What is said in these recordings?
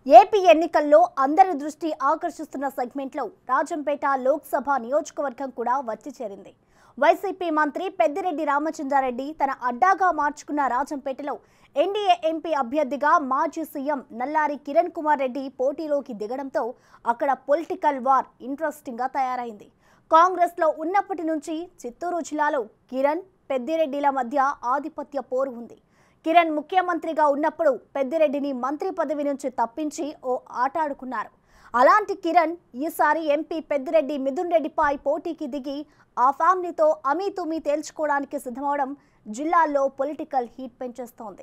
AP ఎన్నికల్లో అందరి దృష్టి ఆకర్షిస్తున్న సెగ్మెంట్లో రాజంపేట లోక్సభ నియోజకవర్గం కూడా వచ్చి చేరింది వైసీపీ మంత్రి పెద్దిరెడ్డి రామచంద్రారెడ్డి తన అడ్డాగా మార్చుకున్న రాజంపేటలో ఎన్డీఏ ఎంపీ అభ్యర్థిగా మాజీ సీఎం నల్లారి కిరణ్ కుమార్ రెడ్డి పోటీలోకి దిగడంతో అక్కడ పొలిటికల్ వార్ ఇంట్రెస్టింగ్గా తయారైంది కాంగ్రెస్లో ఉన్నప్పటి నుంచి చిత్తూరు జిల్లాలో కిరణ్ పెద్దిరెడ్డిల మధ్య ఆధిపత్య పోరు ఉంది కిరణ్ ముఖ్యమంత్రిగా ఉన్నప్పుడు పెద్దిరెడ్డిని మంత్రి పదవి నుంచి తప్పించి ఓ ఆట ఆడుకున్నారు అలాంటి కిరణ్ ఈసారి ఎంపీ పెద్దిరెడ్డి మిథున్ రెడ్డిపై పోటీకి దిగి ఆ ఫ్యామిలీతో అమీతుమీ తేల్చుకోవడానికి సిద్ధమవడం జిల్లాల్లో పొలిటికల్ హీట్ పెంచేస్తోంది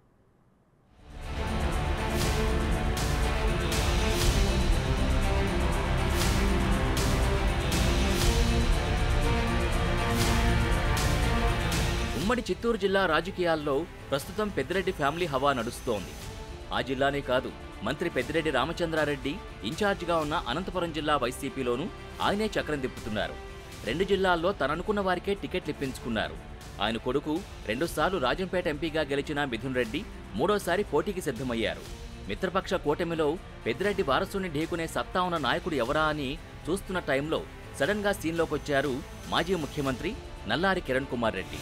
ఉమ్మడి చిత్తూరు జిల్లా రాజకీయాల్లో ప్రస్తుతం పెద్దిరెడ్డి ఫ్యామిలీ హవా నడుస్తోంది ఆ జిల్లానే కాదు మంత్రి పెద్దిరెడ్డి రామచంద్రారెడ్డి ఇన్ఛార్జిగా ఉన్న అనంతపురం జిల్లా వైసీపీలోనూ ఆయనే చక్రం తిప్పుతున్నారు రెండు జిల్లాల్లో తననుకున్న వారికే టికెట్లు ఇప్పించుకున్నారు ఆయన కొడుకు రెండుసార్లు రాజంపేట ఎంపీగా గెలిచిన మిథున్ రెడ్డి మూడోసారి పోటీకి సిద్ధమయ్యారు మిత్రపక్ష కూటమిలో పెద్దిరెడ్డి వారసుని ఢీకునే సత్తా ఉన్న నాయకుడు ఎవరా అని చూస్తున్న టైంలో సడన్గా సీన్లోకొచ్చారు మాజీ ముఖ్యమంత్రి నల్లారి కిరణ్ కుమార్ రెడ్డి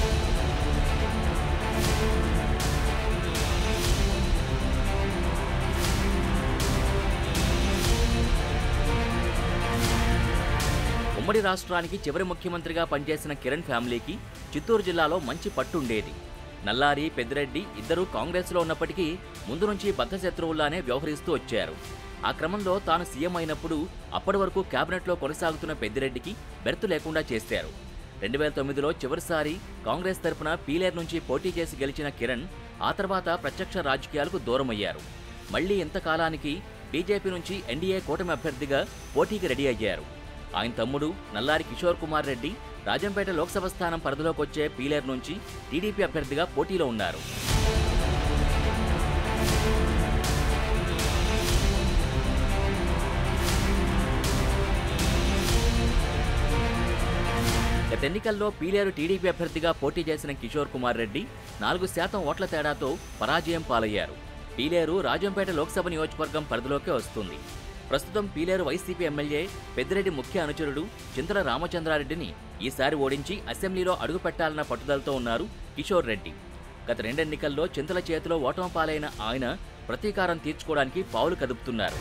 ఉమ్మడి రాష్ట్రానికి చివరి ముఖ్యమంత్రిగా పనిచేసిన కిరణ్ ఫ్యామిలీకి చిత్తూరు జిల్లాలో మంచి పట్టు ఉండేది నల్లారి పెద్దిరెడ్డి ఇద్దరూ కాంగ్రెస్లో ఉన్నప్పటికీ ముందు నుంచి బద్ధశత్రువుల్లానే వ్యవహరిస్తూ వచ్చారు ఆ క్రమంలో తాను సీఎం అయినప్పుడు అప్పటి వరకు కేబినెట్లో కొనసాగుతున్న పెద్దిరెడ్డికి బెర్తు లేకుండా చేశారు రెండు వేల తొమ్మిదిలో చివరిసారి కాంగ్రెస్ తరపున పీలేర్ నుంచి పోటీ చేసి గెలిచిన కిరణ్ ఆ తర్వాత ప్రత్యక్ష రాజకీయాలకు దూరమయ్యారు మళ్లీ ఇంతకాలానికి బీజేపీ నుంచి ఎన్డీఏ కూటమి అభ్యర్థిగా పోటీకి రెడీ అయ్యారు ఆయన తమ్ముడు నల్లారి కిషోర్ కుమార్ రెడ్డి రాజంపేట లోక్సభ స్థానం పరిధిలోకి వచ్చే పీలేర్ నుంచి టీడీపీ అభ్యర్థిగా పోటీలో ఉన్నారు గత ఎన్నికల్లో పీలేరు టీడీపీ అభ్యర్థిగా పోటీ చేసిన కిషోర్ కుమార్ రెడ్డి నాలుగు శాతం ఓట్ల తేడాతో పరాజయం పాలయ్యారు పీలేరు రాజంపేట లోక్సభ నియోజకవర్గం పరిధిలోకే వస్తుంది ప్రస్తుతం పీలేరు వైసీపీ ఎమ్మెల్యే పెద్దిరెడ్డి ముఖ్య అనుచరుడు చింతల రామచంద్రారెడ్డిని ఈసారి ఓడించి అసెంబ్లీలో అడుగుపెట్టాలన్న పట్టుదలతో ఉన్నారు కిషోర్ రెడ్డి గత రెండెన్నికల్లో చింతల చేతిలో ఓటమి పాలైన ఆయన ప్రతీకారం తీర్చుకోవడానికి పావులు కదుపుతున్నారు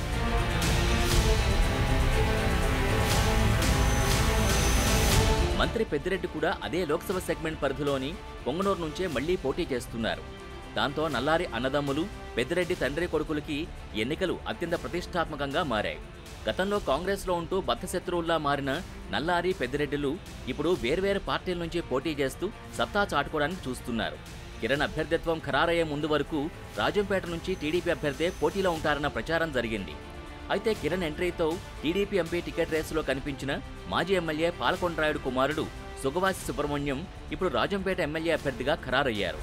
మంత్రి పెద్దిరెడ్డి కూడా అదే లోక్సభ సెగ్మెంట్ పరిధిలోని పొంగనూరు నుంచే మళ్లీ పోటీ చేస్తున్నారు దాంతో నల్లారి అన్నదమ్ములు పెద్దిరెడ్డి తండ్రి కొడుకులకి ఎన్నికలు అత్యంత ప్రతిష్టాత్మకంగా మారాయి గతంలో కాంగ్రెస్లో ఉంటూ బద్ధశత్రువుల్లా మారిన నల్లారి పెద్దిరెడ్డిలు ఇప్పుడు వేర్వేరు పార్టీల నుంచి పోటీ చేస్తూ సత్తా చాటుకోవడానికి చూస్తున్నారు కిరణ్ అభ్యర్థిత్వం ఖరారయ్యే ముందు వరకు రాజంపేట నుంచి టీడీపీ అభ్యర్థే పోటీలో ఉంటారన్న ప్రచారం జరిగింది అయితే కిరణ్ ఎంట్రీతో టీడీపీ ఎంపీ టికెట్ రేసులో కనిపించిన మాజీ ఎమ్మెల్యే పాలకొండరాయుడు కుమారుడు సుగవాసి సుబ్రహ్మణ్యం ఇప్పుడు రాజంపేట ఎమ్మెల్యే అభ్యర్థిగా ఖరారయ్యారు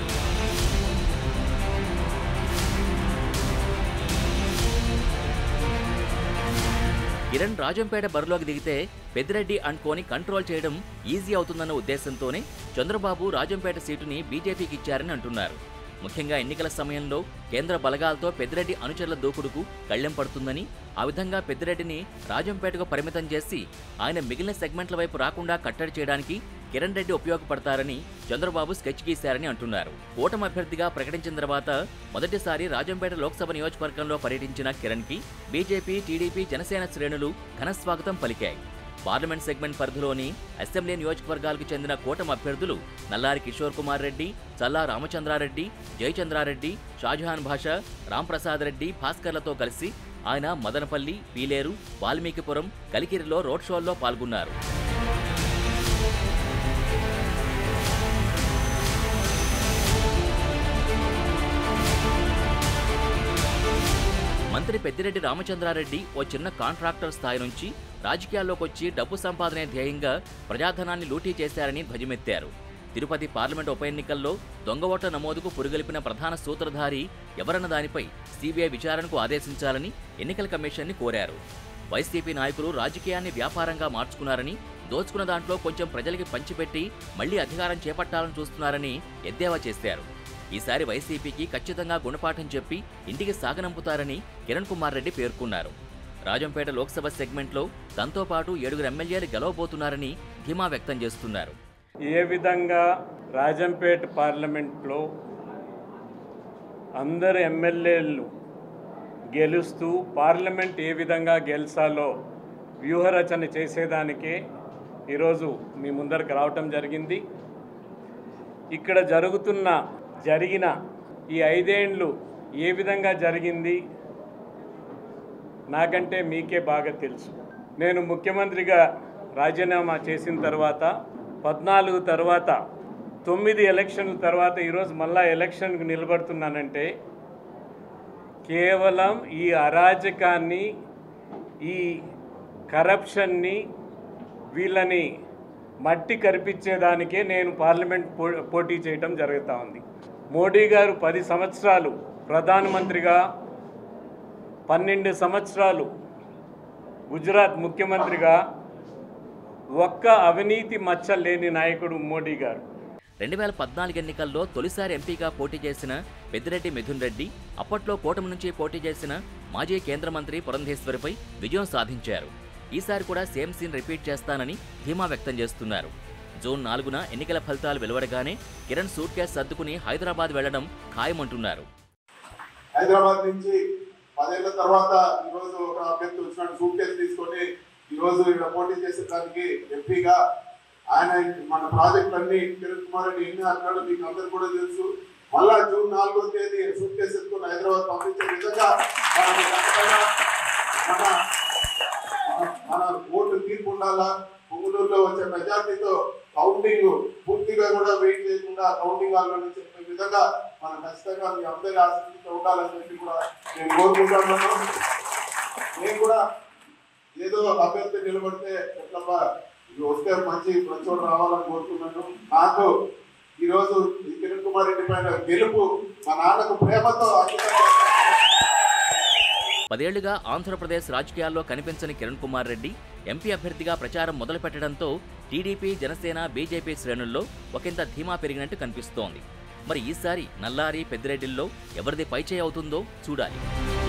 కిరణ్ రాజంపేట బరిలోకి దిగితే పెద్దిరెడ్డి అనుకోని కంట్రోల్ చేయడం ఈజీ అవుతుందన్న ఉద్దేశంతోనే చంద్రబాబు రాజంపేట సీటుని బీజేపీకి ఇచ్చారని అంటున్నారు ముఖ్యంగా ఎన్నికల సమయంలో కేంద్ర బలగాలతో పెద్దిరెడ్డి అనుచరుల దూకుడుకు కళ్లెం పడుతుందని ఆ విధంగా పెద్దిరెడ్డిని రాజంపేటకు పరిమితం చేసి ఆయన మిగిలిన సెగ్మెంట్ల వైపు రాకుండా కట్టడి చేయడానికి కిరణ్ రెడ్డి ఉపయోగపడతారని చంద్రబాబు స్కెచ్ గీశారని అంటున్నారు కూటమి అభ్యర్థిగా ప్రకటించిన తర్వాత మొదటిసారి రాజంపేట లోక్సభ నియోజకవర్గంలో పర్యటించిన కిరణ్కి బీజేపీ టీడీపీ జనసేన శ్రేణులు ఘనస్వాగతం పలికాయి పార్లమెంట్ సెగ్మెంట్ పరిధిలోని అసెంబ్లీ నియోజకవర్గాలకు చెందిన కూటమి అభ్యర్థులు నల్లారి కిషోర్ కుమార్ రెడ్డి చల్లా రామచంద్రారెడ్డి జయచంద్రారెడ్డి షాజహాన్ భాషా రాంప్రసాద్ రెడ్డి భాస్కర్లతో కలిసి ఆయన మదనపల్లి పీలేరు వాల్మీకిపురం కలికిరిలో రోడ్ షోల్లో పాల్గొన్నారు మంత్రి పెద్దిరెడ్డి రామచంద్రారెడ్డి ఓ చిన్న కాంట్రాక్టర్ స్థాయి నుంచి రాజకీయాల్లోకి వచ్చి డబ్బు సంపాదనే ధ్యేయంగా ప్రజాధనాన్ని లూటీ చేశారని ధ్వజమెత్తారు తిరుపతి పార్లమెంట్ ఉప ఎన్నికల్లో దొంగ ఓట్ల నమోదుకు పురుగొలిపిన ప్రధాన సూత్రధారి ఎవరన్న దానిపై సీబీఐ విచారణకు ఆదేశించాలని ఎన్నికల కమిషన్ని కోరారు వైసీపీ నాయకులు రాజకీయాన్ని వ్యాపారంగా మార్చుకున్నారని దోచుకున్న దాంట్లో కొంచెం ప్రజలకి పంచిపెట్టి మళ్లీ అధికారం చేపట్టాలని చూస్తున్నారని ఎద్దేవా చేశారు ఈసారి వైసీపీకి ఖచ్చితంగా గుణపాఠం చెప్పి ఇంటికి సాగనంపుతారని కిరణ్ కుమార్ రెడ్డి పేర్కొన్నారు రాజంపేట లోక్సభ సెగ్మెంట్లో తనతో పాటు ఏడుగురు ఎమ్మెల్యేలు గెలవబోతున్నారని ధీమా వ్యక్తం చేస్తున్నారు ఏ విధంగా రాజంపేట పార్లమెంట్లో అందరు ఎమ్మెల్యేలు గెలుస్తూ పార్లమెంట్ ఏ విధంగా గెలిచాలో వ్యూహరచన చేసేదానికే ఈరోజు మీ ముందరకు రావటం జరిగింది ఇక్కడ జరుగుతున్న జరిగిన ఈ ఐదేండ్లు ఏ విధంగా జరిగింది నాకంటే మీకే బాగా తెలుసు నేను ముఖ్యమంత్రిగా రాజీనామా చేసిన తర్వాత పద్నాలుగు తర్వాత తొమ్మిది ఎలక్షన్ల తర్వాత ఈరోజు మళ్ళా ఎలక్షన్కు నిలబడుతున్నానంటే కేవలం ఈ అరాజకాన్ని ఈ కరప్షన్ని వీళ్ళని మట్టి కరిపించేదానికే నేను పార్లమెంట్ పో పోటీ చేయటం జరుగుతూ ఉంది మోడీ గారు పది సంవత్సరాలు ప్రధానమంత్రిగా పన్నెండు సంవత్సరాలు గుజరాత్ ముఖ్యమంత్రిగా ఒక్క అవినీతి మచ్చ లేని నాయకుడు మోడీ గారు రెండు వేల పద్నాలుగు ఎన్నికల్లో తొలిసారి ఎంపీగా పోటీ చేసిన పెద్దిరెడ్డి మిథున్ రెడ్డి అప్పట్లో కూటమి నుంచి పోటీ చేసిన మాజీ కేంద్ర మంత్రి పురంధేశ్వరిపై విజయం సాధించారు ఈసారి కూడా సేమ్ సీన్ రిపీట్ చేస్తానని ధీమా వ్యక్తం చేస్తున్నారు జూన్ నాలుగున ఎన్నికల ఫలితాలు వెలువడగానే కిరణ్ సూట్ కేసు సర్దుకుని హైదరాబాద్ వెళ్లడం ఖాయమంటున్నారు హైదరాబాద్ నుంచి పదేళ్ల తర్వాత ఈరోజు ఒక అభ్యర్థి వచ్చినాడు సూట్ కేసు తీసుకొని ఈరోజు ఇక్కడ పోటీ చేసేదానికి ఎంపీగా ఆయన మన ప్రాజెక్టులన్నీ కిరణ్ కుమార్ రెడ్డి ఎన్ని అన్నాడు మీకు అందరు కూడా తెలుసు మళ్ళా జూన్ నాలుగో తేదీ సూట్ కేసు ఎత్తుకొని హైదరాబాద్ పంపించే విధంగా మనం ఖచ్చితంగా మన మన- మన ఓటు తీర్పు ఉండాలా పొంగులూరులో వచ్చే మెజార్టీతో కౌంటింగ్ పూర్తిగా కూడా వెయిట్ చేయకుండా కౌంటింగ్ హాల్లోనే చెప్పే విధంగా మనం ఖచ్చితంగా మీ అందరి ఆశీస్సులతో ఉండాలని చెప్పి కూడా నేను కోరుకుంటున్నాను నేను కూడా ఏదో అభ్యర్థి నిలబడితే ఎట్లబ్బా ఇది వస్తే మంచి ప్రచోడు రావాలని కోరుకున్నాను నాకు ఈ రోజు ఈ కిరణ్ కుమార్ రెడ్డి పైన గెలుపు మా నాన్నకు ప్రేమతో అంకితం పదేళ్లుగా ఆంధ్రప్రదేశ్ రాజకీయాల్లో కనిపించని కిరణ్ కుమార్ రెడ్డి ఎంపీ అభ్యర్థిగా ప్రచారం మొదలుపెట్టడంతో టీడీపీ జనసేన బీజేపీ శ్రేణుల్లో ఒకంత ధీమా పెరిగినట్టు కనిపిస్తోంది మరి ఈసారి నల్లారి పెద్దిరెడ్డిల్లో ఎవరిది పైచేయి అవుతుందో చూడాలి